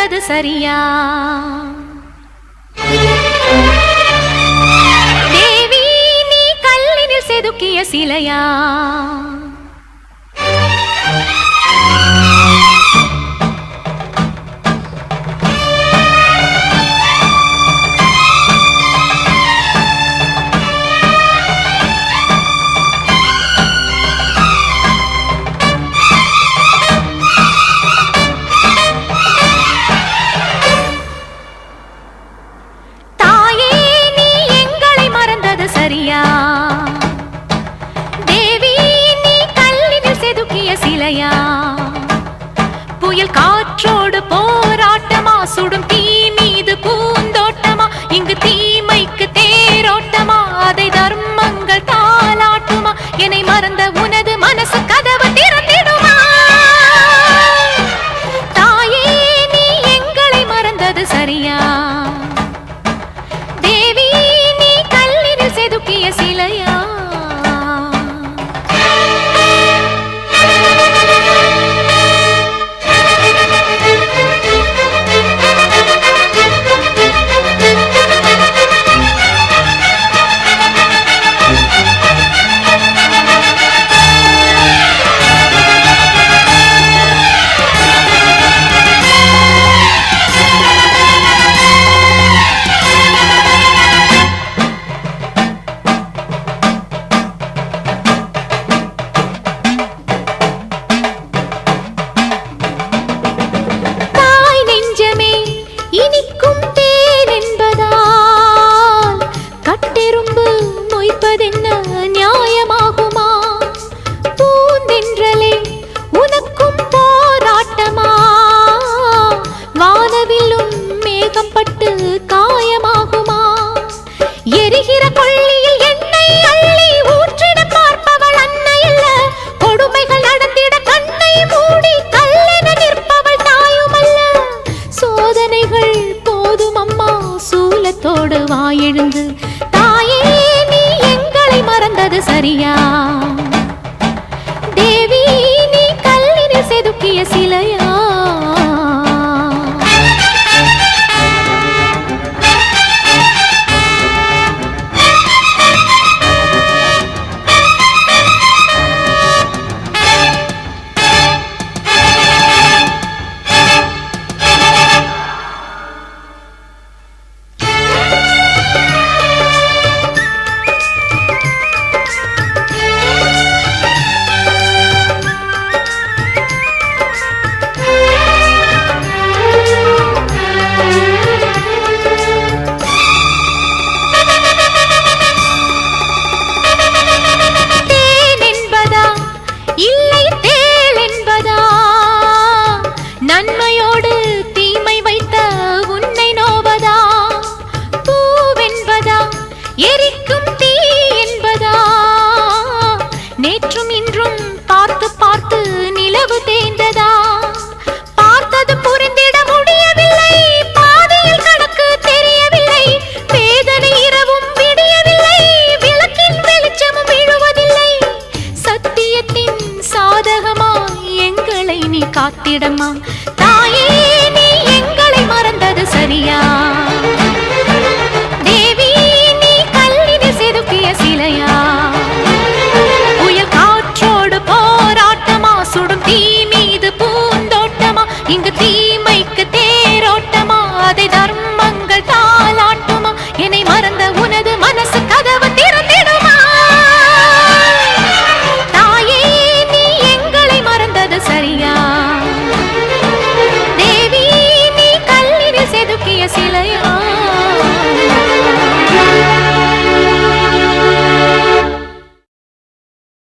மறந்தது சரியா தேவி நீ கல்லினில் செதுக்கிய சிலையா தாயே நீ எங்களை மறந்தது சரியா தேவி நீ கல்லினில் செதுக்கிய சிலையா புயல் காற்றோடு போராட்டமா சுடும் தீ மீது பூந்தோட்டமா இங்கு தீமைக்கு தேரோட்டமா அதை தர்மங்கள் தாலாட்டுமா என்னை மறந்த உனது மனசு கதவு திறந்திடுமா தாயே நீ எங்களை மறந்தது சரியா தேவி நீ கல்லினில் செதுக்கிய சிலையா தாய் நெஞ்சமே இனிக்கும் தேன் என்பதால் கட்டெரும்பு மொய்ப்பதென்ன நியாயமாகுமா பூந்தென்றலே உனக்கும் போராட்டமா வானவில்லும் மேகம் பட்டு காயமாகுமா எரிகிற கொள்ளியில் எண்ணெய் அள்ளி ஊற்றிட பார்ப்பவள் அன்னை அல்ல கொடுமைகள் நடந்திட கண்ணை மூடி கல்லென நிற்பவள் தாயும் அல்ல சோதனைகள் போதும் அம்மா சூலத்தோடு வாயெழுந்து தாயே நீ எங்களை மறந்தது சரியா தேவி நீ கல்லினில் செதுக்கிய சிலையா தேன் என்பதா இல்லை தேள் என்பதா நன்மையோடு தீமை வைத்த உன்னை நோவதா பூவென்பதா எரிக்கும் தீ என்பதா நேற்றும் இன்றும் பார்த்து பார்த்து நிலவு தேய்ந்ததா பார்த்தது புரிந்திட முடியவில்லை பாதையில் கணக்கு தெரியவில்லை வேதனை இரவும் விடியவில்லை விளக்கின் வெளிச்சமும் விழுவதில்லை சத்தியத்தின் சாதகமாய் எங்களை நீ காத்திடமா தாயே நீ எங்களை மறந்தது சரியா தேவி நீ கல்லினில் செதுக்கிய சிலையா புயல் காற்றோடு போராட்டமா சுடும் தீ மீது பூந்தோட்டமா இங்கு தீமைக்கு தேரோட்டமா அதை தர்மங்கள் தாலாட்டுமா என்னை மறந்த உனது மனசு கதவு திறந்திடுமா தாயே நீ எங்களை மறந்தது சரியா தேவி நீ கல்லினில் செதுக்கிய சிலையா